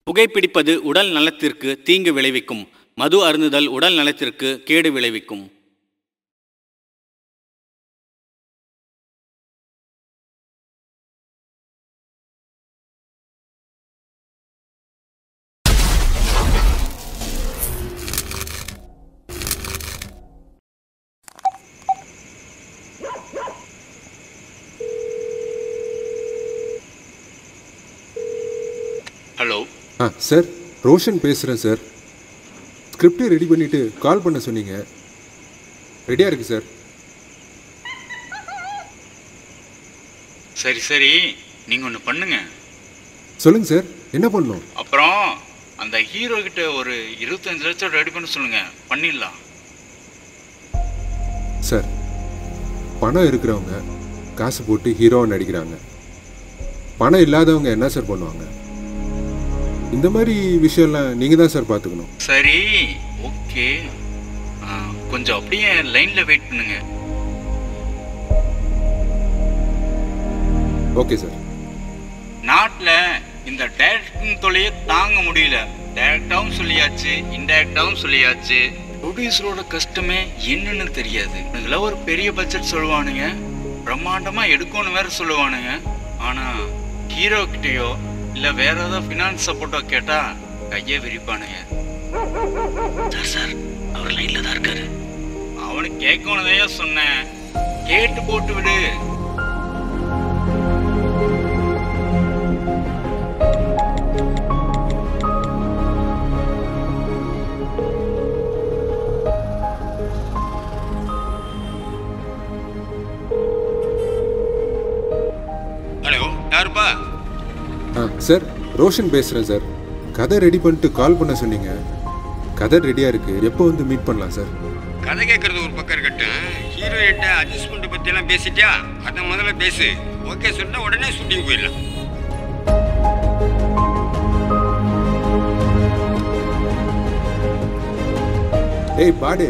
புகைப்பிடிப்பது உடல் நலத்திற்கு தீங்கு விளைவிக்கும் மது அருந்துதல் உடல் நலத்திற்கு கேடு விளைவிக்கும் ஹலோ ஆ சார் ரோஷன் பேசுகிறேன் சார் ஸ்கிரிப்டை ரெடி பண்ணிவிட்டு கால் பண்ண சொன்னீங்க ரெடியாக இருக்குது சார் சரி சரி நீங்கள் ஒன்று பண்ணுங்க சொல்லுங்கள் சார் என்ன பண்ணணும் அப்புறம் அந்த ஹீரோ கிட்ட ஒரு இருபத்தஞ்சு லட்சம் ரெடி பண்ண சொல்லுங்க பண்ணிடலாம் சார் பணம் இருக்கிறவங்க காசு போட்டு ஹீரோவை நடிக்கிறாங்க பணம் இல்லாதவங்க என்ன சார் பண்ணுவாங்க இந்த மாதிரி விஷயம்லாம் நீங்கள் தான் சார் பார்த்துக்கணும் சரி ஓகே கொஞ்சம் அப்படியே லைனில் வெயிட் பண்ணுங்க ஓகே சார் நாட்டில் இந்த டைரக்டிங் தொழிலை தாங்க முடியல டைரக்டாவும் சொல்லியாச்சு இன்டைரக்டாவும் சொல்லியாச்சு ப்ரொடியூசரோட கஷ்டமே என்னன்னு தெரியாது இதுல ஒரு பெரிய பட்ஜெட் சொல்லுவானுங்க பிரம்மாண்டமா எடுக்கணும் வேற சொல்லுவானுங்க ஆனா ஹீரோ கிட்டயோ இல்ல வேற ஏதாவது ஃபினான்ஸ் சப்போர்ட்டோ கேட்டா கையை விரிப்பானுங்க சார் சார் அவர் லைன்ல தான் இருக்காரு அவனுக்கு கேட்கணுதையா சொன்னேன் கேட்டு போட்டு விடு ஹலோ யாருப்பா ஆ சார் ரோஷன் பேசுகிறேன் சார் கதை ரெடி பண்ணிட்டு கால் பண்ண சொன்னீங்க கதை ரெடியாக இருக்குது எப்போ வந்து மீட் பண்ணலாம் சார் கதை கேட்கறது ஒரு பக்கம் இருக்கட்டும் ஹீரோயிட்ட அட்ஜஸ்ட்மெண்ட் பத்தி எல்லாம் பேசிட்டியா அதை முதல்ல பேசு ஓகே சொன்னா உடனே ஷூட்டிங் போயிடலாம் ஏய் பாடு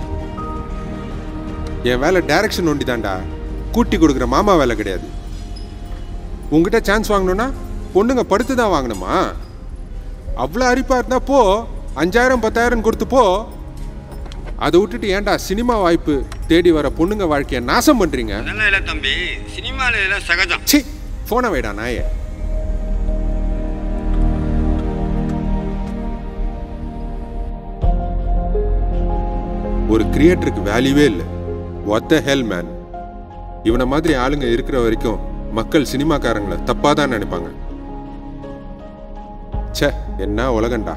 என் வேலை டைரக்ஷன் ஒண்டி தான்டா கூட்டி கொடுக்குற மாமா வேலை கிடையாது உங்ககிட்ட சான்ஸ் வாங்கணும்னா பொண்ணுங்க படுத்து தான் வாங்கணுமா அவ்வளோ அரிப்பா இருந்தா போ அஞ்சாயிரம் பத்தாயிரம் கொடுத்து போ அதை விட்டுட்டு ஏன்டா சினிமா வாய்ப்பு தேடி வர பொண்ணுங்க வாழ்க்கையை நாசம் பண்றீங்க அதெல்லாம் இல்லை தம்பி சினிமாவில் இதெல்லாம் சகஜம் சி போனை வைடா நாயே ஒரு கிரியேட்டருக்கு வேல்யூவே இல்லை ஒத்த ஹெல் மேன் இவனை மாதிரி ஆளுங்க இருக்கிற வரைக்கும் மக்கள் சினிமாக்காரங்களை தப்பா தான் நினைப்பாங்க ச்சே என்ன உலகண்டா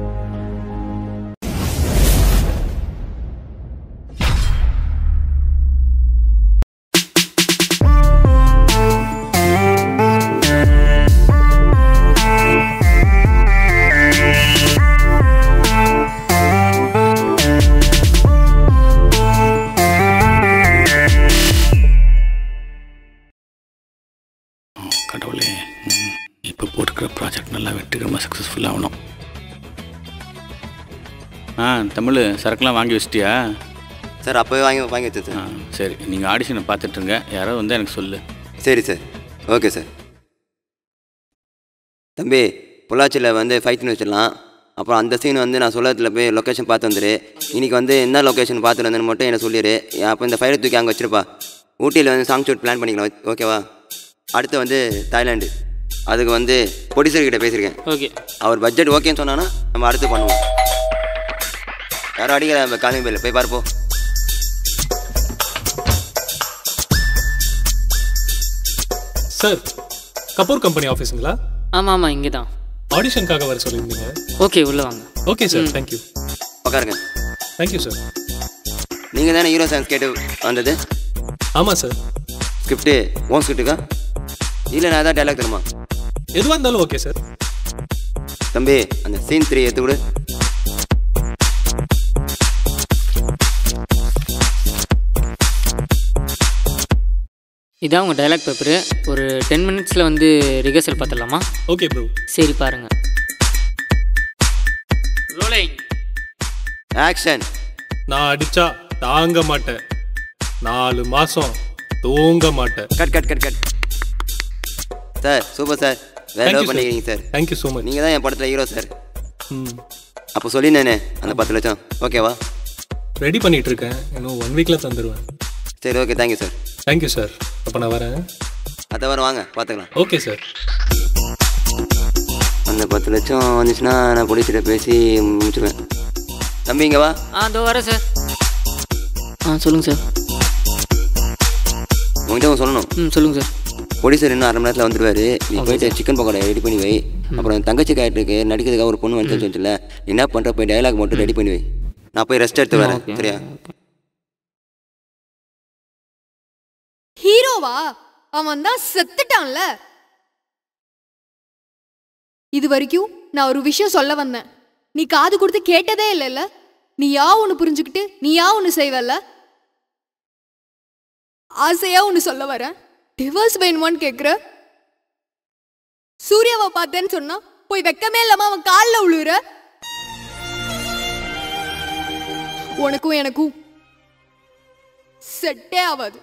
கடவுளே இப்போ போட்டுக்கிற ப்ராஜெக்ட் நல்லா வெற்றிகரமாக சக்ஸஸ்ஃபுல் ஆகணும் ஆ தமிழ் சரக்குலாம் வாங்கி வச்சிட்டியா சார் அப்போவே வாங்கி வாங்கி வச்சேன் ஆ சார் சரி நீங்கள் ஆடிஷனை பார்த்துட்ருங்க யாராவது வந்து எனக்கு சொல்லு சரி சார் ஓகே சார் தம்பி பொள்ளாச்சியில் வந்து ஃபைட்னு வச்சிடலாம் அப்புறம் அந்த சீன் வந்து நான் சொல்லத்தில் போய் லொக்கேஷன் பார்த்து வந்துடு இன்னைக்கு வந்து என்ன லொக்கேஷன் பார்த்துட்டு வந்தேன்னு மட்டும் எனக்கு சொல்லிடு அப்போ இந்த ஃபைலை தூக்கி அங்கே வச்சிருப்பா ஊட்டியில் வந்து சாங் ஷூட் பிளான் பண்ணிக்கலாம் ஓகேவா அடுத்து வந்து தாய்லாந்து அதுக்கு வந்து ப்ரொடியூசர் கிட்ட பேசியிருக்கேன் ஓகே அவர் பட்ஜெட் ஓகேன்னு சொன்னான்னா நம்ம அடுத்து பண்ணுவோம் யாரும் அடிக்கிற காலிங் பேரில் போய் பார்ப்போம் சார் கபூர் கம்பெனி ஆஃபீஸுங்களா ஆமாம் ஆமாம் இங்கே தான் ஆடிஷனுக்காக வர சொல்லியிருந்தீங்க ஓகே உள்ளே வாங்க ஓகே சார் தேங்க்யூ உட்காருங்க தேங்க்யூ சார் நீங்கள் தானே ஹீரோ சாங்ஸ் கேட்டு வந்தது ஆமாம் சார் ஸ்கிரிப்டு ஓன் ஸ்கிரிப்டுக்கா இல்லை நான் ஏதாவது டைலாக் தருமா எதுவாக இருந்தாலும் ஓகே சார் தம்பி அந்த சீன் த்ரீ எடுத்து விடு இதான் உங்கள் டைலாக் பேப்பரு ஒரு டென் மினிட்ஸில் வந்து ரிஹர்சல் பார்த்துடலாமா ஓகே ப்ரோ சரி பாருங்கள் ரோலிங் ஆக்ஷன் நான் அடிச்சா தாங்க மாட்டேன் நாலு மாதம் தூங்க மாட்டேன் cut cut cut cut sir super sir வேற Thank you, லெவல் sir. பண்ணிக்கிறீங்க சார் தேங்க்யூ ஸோ மச் நீங்கள் தான் என் படத்தில் ஹீரோ சார் ம் அப்போ சொல்லினேனே அந்த பத்து லட்சம் ஓகேவா ரெடி பண்ணிட்டு இருக்கேன் இன்னும் ஒன் வீக்கில் தந்துடுவேன் சரி okay thank you sir thank you sir அப்போ நான் வரேன் அதை வர வாங்க பார்த்துக்கலாம் ஓகே சார் அந்த பத்து லட்சம் வந்துச்சுன்னா நான் போலீஸ்கிட்ட பேசி முடிச்சிடுவேன் தம்பி இங்க வா ஆ இதோ வரேன் சார் ஆ சொல்லுங்கள் சார் உங்ககிட்ட ஒன்று சொல்லணும் ம் சொல்லுங்கள் சார் போலீஸர் இன்னும் அரை மணி நேரத்தில் வந்துருவாரு நீ போயிட்டு சிக்கன் பக்கோடா ரெடி பண்ணி வை அப்புறம் என் தங்கச்சி கேரக்டருக்கு நடிக்கிறதுக்காக ஒரு பொண்ணு வந்து வச்சுல நீ என்ன பண்ணுற போய் டயலாக் மட்டும் ரெடி பண்ணி வை நான் போய் ரெஸ்ட் எடுத்து வரேன் ஓகே சரியா ஹீரோவா அவன் தான் செத்துட்டான்ல இது வரைக்கும் நான் ஒரு விஷயம் சொல்ல வந்தேன் நீ காது கொடுத்து கேட்டதே இல்லைல்ல நீ யா ஒன்று புரிஞ்சுக்கிட்டு நீ யா ஒன்று செய்வல்ல ஆசையா ஒன்று சொல்ல வரேன் டிவோர்ஸ் வேணுமான்னு கேட்குற சூர்யாவை பார்த்தேன்னு சொன்னா போய் வெக்கமே இல்லாம அவன் காலில் விழுற உனக்கும் எனக்கும் செட்டே ஆகாது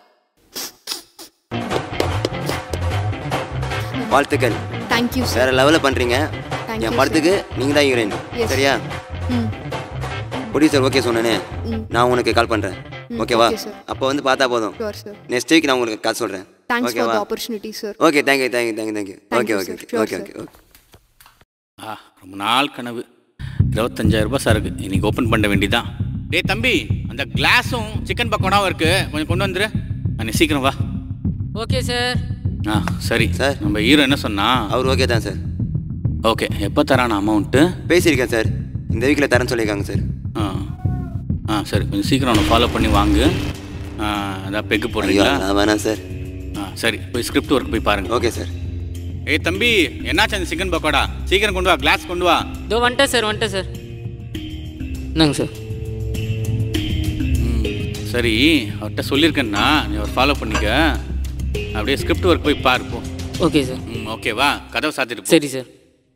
வாழ்த்துக்கள் தேங்க்யூ சார் வேற லெவலில் பண்ணுறீங்க Thank you, என் படத்துக்கு நீங்கள் தான் ஹீரோயின் Yes. சரியா ம் ப்ரொடியூசர் ஓகே சொன்னேனே ம். நான் உனக்கு கால் பண்ணுறேன் ம், ஓகேவா okay, sir. அப்போ வந்து பார்த்தா போதும் ஷுவர் சார் நெக்ஸ்ட் வீக் நான் உங்களுக்கு காசு சொல்கிறேன் தேங்க்ஸ் ஃபார் ஓகேவா the opportunity sir okay thank you thank you thank you thank you Thank okay you, okay sir. Okay Sure, okay sir. Okay okay ஆ ரொம்ப நாள் கனவு இருபத்தஞ்சாயிரம் ரூபாய் சார் இருக்கு இன்னைக்கு ஓப்பன் பண்ண வேண்டியதான் டேய் தம்பி அந்த கிளாஸும் சிக்கன் பக்கோடாவும் இருக்கு கொஞ்சம் கொண்டு வந்துரு நீ சீக்கிரம் வா ஓகே சார் ஆ சரி சார். நம்ம ஹீரோ என்ன சொன்னா அவர் ஓகே தான் சார் ஓகே எப்போ தரான அமௌண்ட்டு பேசியிருக்கேன் சார் இந்த வீக்கில் தரேன்னு சொல்லியிருக்காங்க சார் ஆ ஆ சரி கொஞ்சம் சீக்கிரம் அவனை ஃபாலோ பண்ணி வாங்கு ஆ, அதான் பெக்கு ஐயோ போடுறீங்களா நான் வேணாம் சார் ஆ சரி போய் ஸ்கிரிப்ட் ஒர்க் போய் பாருங்க ஓகே சார் ஏய் தம்பி என்னாச்சு அந்த சிக்கன் பக்கோடா சீக்கிரம் கொண்டு வா கிளாஸ் கொண்டு வா இதோ வந்துட்டேன் சார் வந்துட்டேன் சார் இந்தாங்க சார் ம், சரி அவர்கிட்ட சொல்லியிருக்கேன்னா நீ அவர் ஃபாலோ பண்ணிக்க அப்படியே ஸ்கிரிப்ட் ஒர்க் போய் பாரு போ ஓகே சார் ம் ஓகேவா கதவை சாத்திட்டு போ. சரி சார்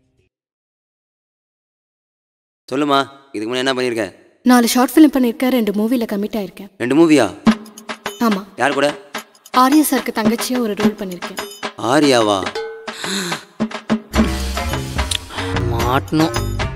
சொல்லுமா இதுக்கு முன்னாடி என்ன பண்ணியிருக்க நாலு ஷார்ட் ஃபிலிம் பண்ணியிருக்கேன் ரெண்டு மூவியில் கமிட் ஆயிருக்கேன் ரெண்டு மூவியா ஆமாம் யார் கூட ஆர்யா சாருக்கு தங்கச்சியாக ஒரு ரோல் பண்ணியிருக்கேன் ஆரியாவா மாட்டணும்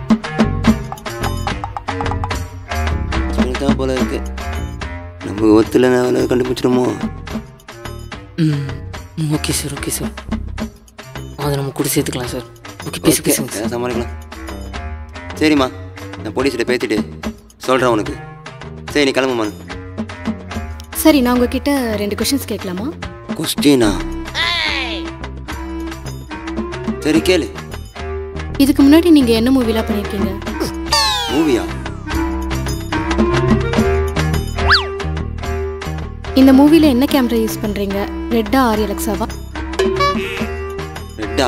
சொல்லிட்டா போல இருக்கு நம்ம ஒத்துல நான் கண்டுபிடிச்சிருமோ ம் ஓகே சார் ஓகே சார் அதை நம்ம கூட சேர்த்துக்கலாம் சார் ஓகே பேசு ஓகே பேசுங்க சார் சமாளிக்கலாம் சரிம்மா நான் போலீஸ்கிட்ட பேசிட்டு சொல்கிறேன் உனக்கு சரி நீ கிளம்புமா சரி நான் உங்ககிட்ட ரெண்டு கொஷின்ஸ் கேட்கலாமா கொஸ்டினா சரி கேளு இதுக்கு முன்னாடி நீங்கள் என்ன மூவிலாம் பண்ணியிருக்கீங்க மூவியா இந்த மூவியில் என்ன கேமரா யூஸ் பண்ணுறீங்க ரெட்டா ஆர் எலக்ஸாவா ரெட்டா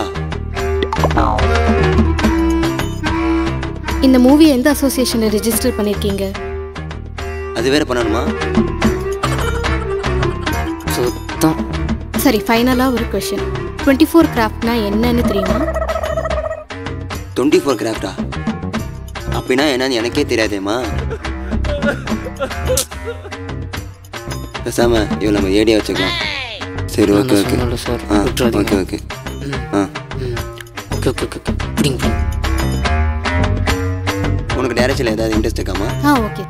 இந்த மூவியை எந்த அசோசியேஷனை ரெஜிஸ்டர் பண்ணியிருக்கீங்க அது வேற பண்ணணுமா சுத்தம் சரி ஃபைனலாக ஒரு கொஷின் டுவெண்ட்டி ஃபோர் கிராஃப்ட்னா என்னன்னு தெரியுமா டுவெண்ட்டி ஃபோர் கிராஃப்டா அப்படின்னா என்னன்னு எனக்கே தெரியாதேம்மா பேசாம இவ்வளோ நம்ம ஏடியா வச்சுக்கலாம் சரி நான் ஓகே தான் ஓகே சொன்னேன்ல சார், ஆ விட்டுறாதீங்க. ஓகே ஓகே ஆ ம் ஓகே ஓகே ஓகே பிடிங்க பிடிங்க உனக்கு டைரக்ஷனில் ஏதாவது இன்ட்ரெஸ்ட் இருக்காமா ஆ ஓகே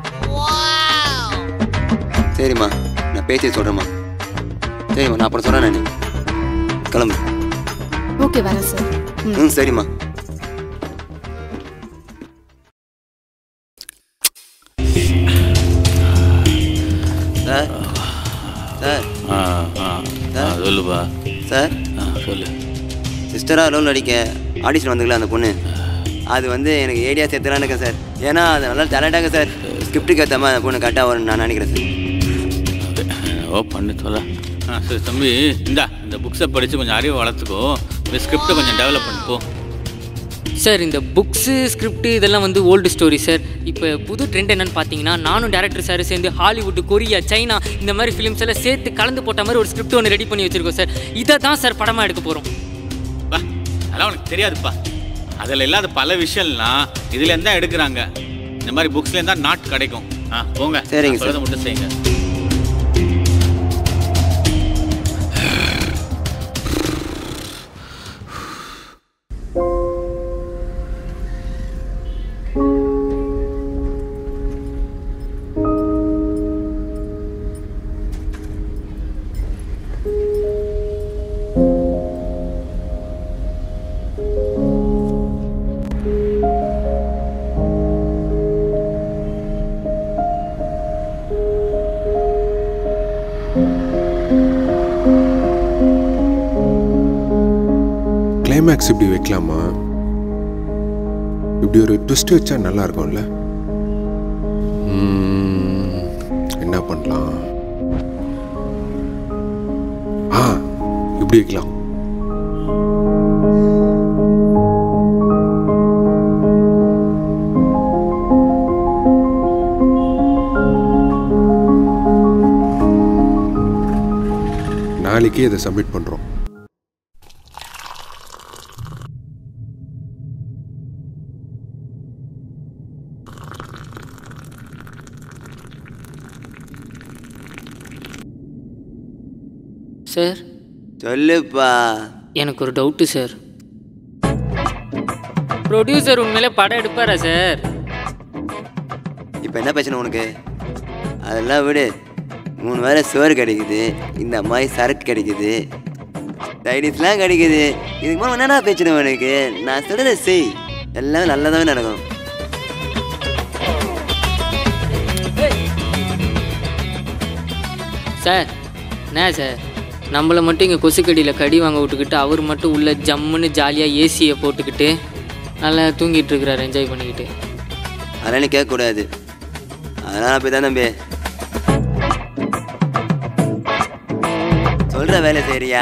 சரிம்மா நான் பேசி சொல்கிறேம்மா சரிம்மா நான் அப்புறம் சொல்கிறேன் நான் கிளம்பு ஓகே வரேன் சார் ம் ம் சரிம்மா சார் சார் ஆ ஆ ஆ, சொல்லுப்பா சார் ஆ சொல்லு சிஸ்டராக ரோல் அடிக்க ஆடிஷன் வந்துங்களா அந்த பொண்ணு அது வந்து எனக்கு ஏடியா சேர்த்துலான்னு இருக்கேன் சார் ஏன்னா அது நல்லா டேலண்டாக சார் ஸ்கிரிப்டுக்கு ஏற்ற மாதிரி அந்த பொண்ணு கரெக்டாக வரும்னு நான் நினைக்கிறேன் சார் ஓ பண்ணு சொல்ல ஆ சரி தம்பி இந்தா இந்த புக்ஸை படித்து கொஞ்சம் அறிவை வளர்த்துக்கோ இந்த ஸ்கிரிப்டை கொஞ்சம் டெவலப் பண்ணிப்போ சார் இந்த புக்ஸு ஸ்கிரிப்ட் இதெல்லாம் வந்து ஓல்டு ஸ்டோரி சார் இப்போ புது ட்ரெண்ட் என்னன்னு பார்த்தீங்கன்னா நானும் டேரக்டர் சார் சேர்ந்து ஹாலிவுட் கொரியா சைனா இந்த மாதிரி ஃபிலிம்ஸ் எல்லாம் சேர்த்து கலந்து போட்ட மாதிரி ஒரு ஸ்கிரிப்ட் ஒன்று ரெடி பண்ணி வச்சிருக்கோம் சார் இதை தான் சார் படமாக எடுக்க போகிறோம் பா அதெல்லாம் உனக்கு தெரியாதுப்பா அதில் இல்லாத பல விஷயம்லாம் இதுலேருந்து தான் எடுக்கிறாங்க இந்த மாதிரி புக்ஸ்லேருந்து தான் நாட் கிடைக்கும் ஆ போங்க சரிங்க நான் சொல்றதை மட்டும் செய்யுங்க கிளைமேக்ஸ் இப்படி வைக்கலாமா இப்படி ஒரு ட்விஸ்ட் வச்சா நல்லா இருக்கும்ல ம், என்ன பண்ணலாம் ஆ இப்படி வைக்கலாம் நாளைக்கே இதை சப்மிட் பண்ணுறோம் சார் சொல்லுப்பா எனக்கு ஒரு டவுட்டு சார் ப்ரொடியூசர் உண்மையிலே படம் எடுப்பாரா சார் இப்போ என்ன பிரச்சனை உனக்கு அதெல்லாம் விடு மூணு வேளை சோறு கிடைக்குது இந்த மாதிரி சரக்கு கிடைக்குது டைடிஸ்லாம் கிடைக்குது இதுக்கு மேலே என்னடா பிரச்சனை உனக்கு நான் சொல்கிறத செய் எல்லாம் நல்லதாகவே நடக்கும் சார் என்ன சார் நம்மளை மட்டும் இங்கே கொசுக்கடியில் கடி வாங்க விட்டுக்கிட்டு அவர் மட்டும் உள்ள ஜம்முன்னு ஜாலியாக ஏசியை போட்டுக்கிட்டு நல்லா தூங்கிட்டு இருக்கிறாரு என்ஜாய் பண்ணிக்கிட்டு அதெல்லாம் நீ கேட்கக்கூடாது அதெல்லாம் அப்படி தான் தம்பி சொல்கிற வேலை சரியா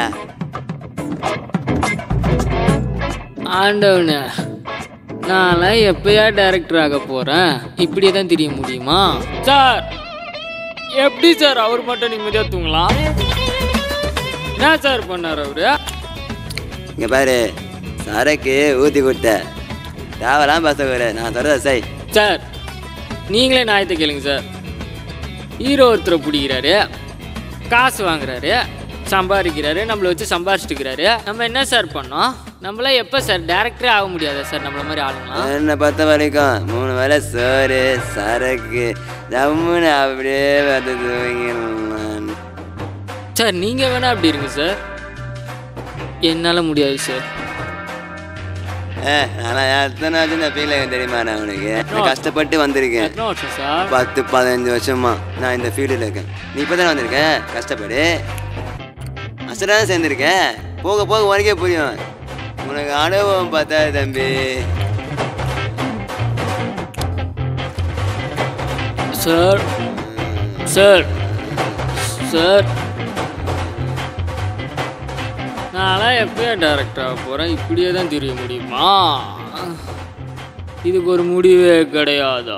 ஆண்டவனே நான்லாம் எப்பயா டைரக்டர் ஆக போகிறேன் இப்படியே தான் தெரிய முடியுமா சார் எப்படி சார் அவர் மட்டும் நிம்மதியாக தூங்கலாம் என்ன சார் பண்ணார் அவரு இங்கே பாரு சரக்கு ஊற்றி கொடுத்த தேவலாம் பேசக்கூட நான் சொல்கிறத செய் சார் நீங்களே நியாயத்தை கேளுங்க சார் ஹீரோ ஒருத்தரை பிடிக்கிறாரு காசு வாங்குறாரு சம்பாதிக்கிறாரு நம்மளை வச்சு சம்பாரிச்சிட்டுக்கிறாரு நம்ம என்ன சார் பண்ணோம் நம்மளாம் எப்போ சார் டேரக்டரே ஆக முடியாதா சார் நம்மள மாதிரி ஆளுங்களாம் என்னை பொறுத்த வரைக்கும் மூணு வேளை சோறு சரக்கு ஜம்முன்னு அப்படியே வந்து தூங்கிடலாம். சார் நீங்கள் வேணா அப்படி இருங்க சார் என்னால் முடியாது சார் ஏ நான் எத்தனை வருஷம் இந்த ஃபீல்டில் தெரியுமா நான் உனக்கு நான் கஷ்டப்பட்டு வந்திருக்கேன் எத்தனை வருஷம் சார் பத்து பதினஞ்சு வருஷமா நான் இந்த ஃபீல்டில் இருக்கேன் நீ இப்போ தானே வந்திருக்க கஷ்டப்படு அசடான சேர்ந்துருக்க போக போக உனக்கே புரியும் உனக்கு அனுபவம் பார்த்தா தம்பி சார் சார் சார் நான்லாம் எப்போயே டேரக்டர் ஆக போகிறேன் இப்படியே தான் தெரிய முடியுமா இதுக்கு ஒரு முடிவே கிடையாதா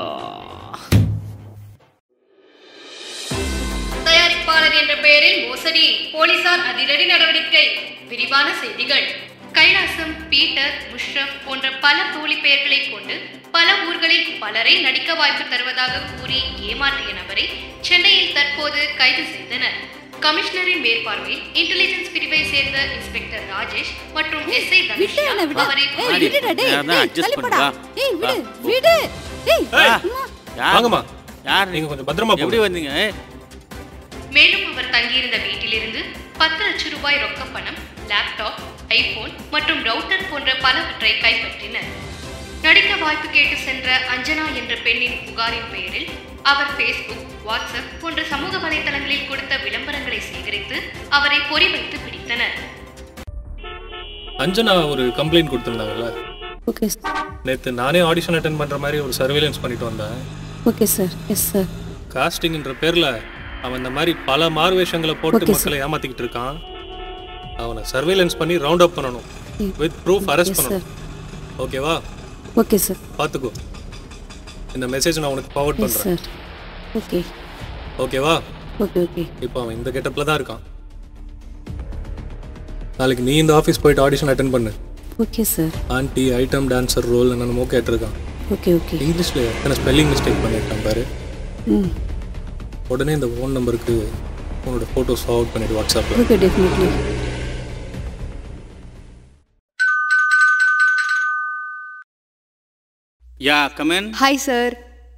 தயாரிப்பாளர் என்ற பெயரில் மோசடி போலீசார் அதிரடி நடவடிக்கை விரிவான செய்திகள் கைலாசம் பீட்டர் முஷ்ரப் போன்ற பல தோழி பெயர்களை கொண்டு பல ஊர்களில் பலரை நடிக்க வாய்ப்பு தருவதாக கூறி ஏமாற்றிய நபரை சென்னையில் தற்போது கைது செய்தனர் கமிஷனரின் மேற்பார்வையில் இன்டெலிஜென்ஸ் பிரிவை சேர்ந்த இன்ஸ்பெக்டர் ராஜேஷ் மற்றும் எஸ்ஐ விட்டு தனுஷ்யா என்ன விடு அவரை ஏய் விடுடா டேய் யாருன்னா டேய் adjust தள்ளிப்படா பண்ணுடா. ஏய் விடு விடு ஏய் அம்மா. வாங்கம்மா யார் நீங்க கொஞ்சம் பத்திரமா போங்க. எப்படி வந்தீங்க மேலும் அவர் தங்கியிருந்த வீட்டிலிருந்து பத்து லட்சம் ரூபாய் ரொக்க பணம் லேப்டாப் ஐபோன் மற்றும் ரவுட்டர் போன்ற பலவற்றை கைப்பற்றினர் நடிக்க வாய்ப்பு கேட்டு சென்ற அஞ்சனா என்ற பெண்ணின் புகாரின் பெயரில் அவர் ஃபேஸ்புக் வாட்ஸ்அப் போன்ற சமூக வலைதளங்களில் கொடுத்த விளம்பரங்களை சேகரித்து அவரை பொறி வைத்து பிடித்தனர் அஞ்சனா ஒரு கம்ப்ளைண்ட் கொடுத்துருந்தாங்கல்ல ஓகே சார் நேற்று நானே ஆடிஷன் அட்டன் பண்ணுற மாதிரி ஒரு சர்வேலன்ஸ் பண்ணிட்டு வந்தேன் ஓகே சார் எஸ் சார் காஸ்டிங்ன்ற பேரில் அவன் இந்த மாதிரி பல மார்வேஷங்களை போட்டு Okay, sir. மக்களை ஏமாத்திக்கிட்டு இருக்கான் அவனை சர்வேலன்ஸ் பண்ணி ரவுண்ட் அப் பண்ணணும் ம். வித் ப்ரூஃப் அரெஸ்ட் Yes, பண்ணணும் ஓகேவா ஓகே சார் பார்த்துக்கோ இந்த மெசேஜ் நான் உனக்கு ஃபார்வர்ட் எஸ் பண்ணுறேன் சார் ஓகே ஓகேவா ஓகே ஓகே இப்போ அவன் இந்த கெட்டப்பில் தான் இருக்கான் நாளைக்கு நீ இந்த ஆஃபீஸ் போயிட்டு ஆடிஷன் அட்டன் பண்ணு okay sir aunty item dancer role என்னென்னமோ கேட்டிருக்கான் ஓகே ஓகே இங்கிலீஷில் எத்தனை ஸ்பெல்லிங் மிஸ்டேக் பண்ணியிருக்கான் பாரு ம் உடனே இந்த ஃபோன் நம்பருக்கு உன்னோட ஃபோட்டோஸ் ஃபார்வர்ட் பண்ணிவிடு வாட்ஸ்அப்பில் okay definitely yeah come in hi sir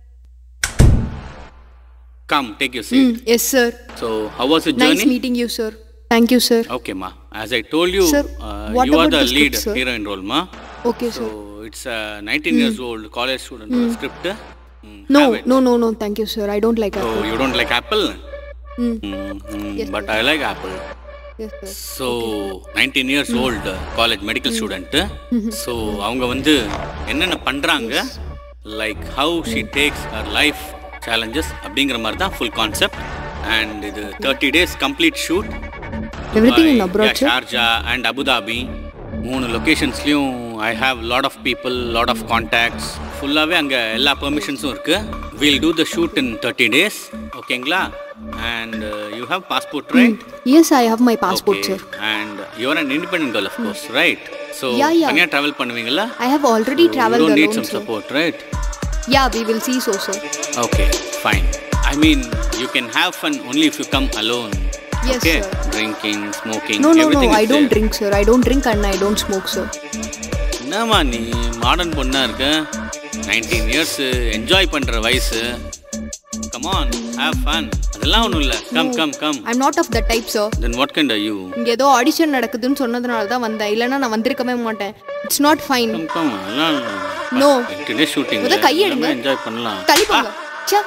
come take you hmm seat yes sir so how was you nice journey meeting you sir thank you sir Okay, ma. As I told you, Sir, uh, what you are about the the lead script, sir? heroine role, ma. Okay So sir it's a 19 years old college student script. Mm, no have it. No no no thank you sir I don't like So you don't like apple? ம் Mm, mm, Yes, but I like apple. Yes sir so nineteen years old college medical student so அவங்க வந்து என்னென்ன பண்ணுறாங்க like how she takes her life challenges அப்படிங்கிற மாதிரி தான் full concept and இது thirty days complete shoot everything in abroad sir Sharjah and Abu Dhabi மூணு லொக்கேஷன்ஸ்லையும் I have lot of people lot of contacts ஃபுல்லாகவே அங்கே எல்லா பெர்மிஷன்ஸும் இருக்குது we'll do the shoot in thirty days ஓகேங்களா and you have passport right yes I have my passport sir and you're an independent girl of course right so Yeah, yeah. தனியாக travel பண்ணுவீங்களா I have already travel don't need alone some sir support right yeah we will see so sir okay fine I mean you can have fun only if you come alone Yes, okay sir. Drinking smoking no no no everything i don't drink sir i don't drink and i don't smoke sir என்னம்மா நீ modern பொண்ணா இருக்க nineteen years enjoy பண்ற வயசு come on have fun அதெல்லாம் ஒன்றும் இல்லை come come come i'm not of that type sir then what kind are you இங்க ஏதோ ஆடிஷன் நடக்குதுன்னு சொன்னதுனால தான் வந்தேன் இல்லைன்னா நான் வந்திருக்கவே மாட்டேன் it's not fine come come எல்லாம் No. டுடே ஷூட்டிங் முத கையை எடுங்க. என்ஜாய் பண்ணலாம் தள்ளி போங்க ச்சே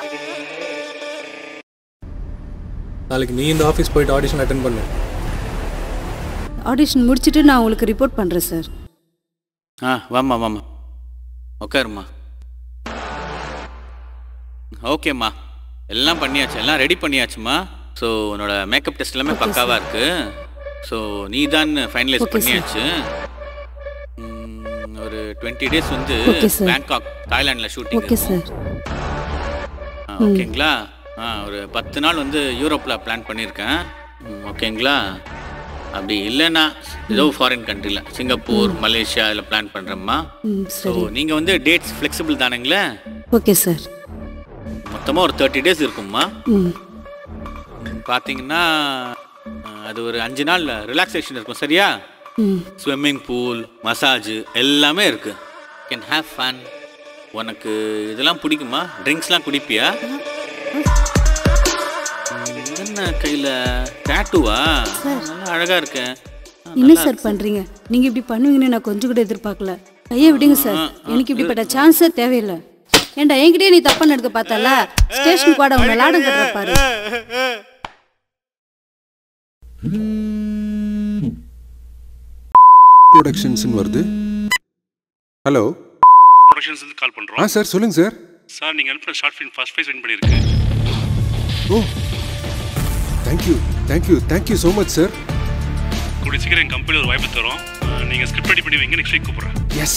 நாளைக்கு நீ இந்த ஆஃபீஸ் போயிட்டு ஆடிஷன் அட்டன் பண்ணு ஆடிஷன் முடிச்சுட்டு நான் உங்களுக்கு ரிப்போர்ட் பண்ணுறேன் சார் ஆ வாம்மா வாம்மா உட்காருமா ஓகேம்மா எல்லாம் பண்ணியாச்சு எல்லாம் ரெடி பண்ணியாச்சுமா ஸோ உன்னோட மேக்கப் டெஸ்ட் எல்லாமே பக்காவாக இருக்கு ஸோ நீ தான் ஃபைனலைஸ் Okay, sir. பண்ணியாச்சு ம், ஒரு டுவெண்ட்டி டேஸ் வந்து Okay, sir. பேங்காக் தாய்லாண்டில் ஷூட்டிங் ஓகே சார் ஓகேங்களா ஆ ஒரு பத்து நாள் வந்து யூரோப்பில் பிளான் பண்ணியிருக்கேன் ம், ஓகேங்களா அப்படி இல்லைன்னா ஏதோ ஃபாரின் கண்ட்ரியில் சிங்கப்பூர் மலேசியா இதில் பிளான் பண்ணுறேம்மா ம் ஸோ சரி நீங்கள் வந்து டேட்ஸ் ஃப்ளெக்சிபிள் தானுங்களே ஓகே சார் மொத்தமாக ஒரு தேர்ட்டி டேஸ் இருக்கும்மா ம் பார்த்தீங்கன்னா அஹ், அது ஒரு அஞ்சு நாள் ரிலாக்ஸேஷன் இருக்கும் சரியா ம் ஸ்விம்மிங் பூல் மசாஜ் எல்லாமே இருக்கு கேன் ஹேவ் ஃபன் உனக்கு இதெல்லாம் பிடிக்குமா ட்ரிங்க்ஸ்லாம் குடிப்பியா ம், என்ன கையில் டேட்டுவா நல்லா அழகா இருக்கேன் என்ன சார் பண்ணுறீங்க நீங்கள் இப்படி பண்ணுவீங்கன்னு நான் கொஞ்சம் கூட எதிர்பார்க்கல கையை விடுங்க சார் எனக்கு இப்படிப்பட்ட சான்ஸே தேவையில்லை ஏன்டா என்கிட்டயே நீ தப்பா நடக்க பார்த்தல ஸ்டேஷன் கூட உன்னை லாடம் கட்டுற பாரு ப்ரொடக்ஷன்ஸ்னு வருது ஹலோ ப்ரொடக்ஷன்ஸ்லேருந்து கால் ஆ பண்ணுறோம் சார் சொல்லுங்க சார் சார் நீங்கள் அனுப்புகிற short film first prize win பண்ணியிருக்கு ஓ thank you thank you thank you so much sir கூடிய சீக்கிரம் எங்கள் கம்பெனி ஒரு வாய்ப்பு தரோம் நீங்கள் ஸ்கிரிப்ட் ரெடி பண்ணி வைங்க நெக்ஸ்ட் வீக் கூப்பிட்றேன் எஸ்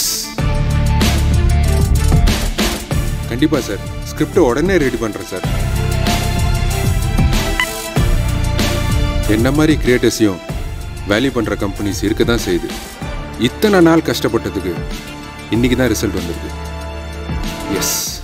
கண்டிப்பாக சார் ஸ்கிரிப்டை உடனே ரெடி பண்ணுறேன் சார் என்ன மாதிரி கிரியேட்டர்ஸையும் வேல்யூ பண்ணுற கம்பெனிஸ் இருக்க தான் செய்யுது இத்தனை நாள் கஷ்டப்பட்டதுக்கு இன்னைக்கு தான் ரிசல்ட் வந்திருக்கு எஸ்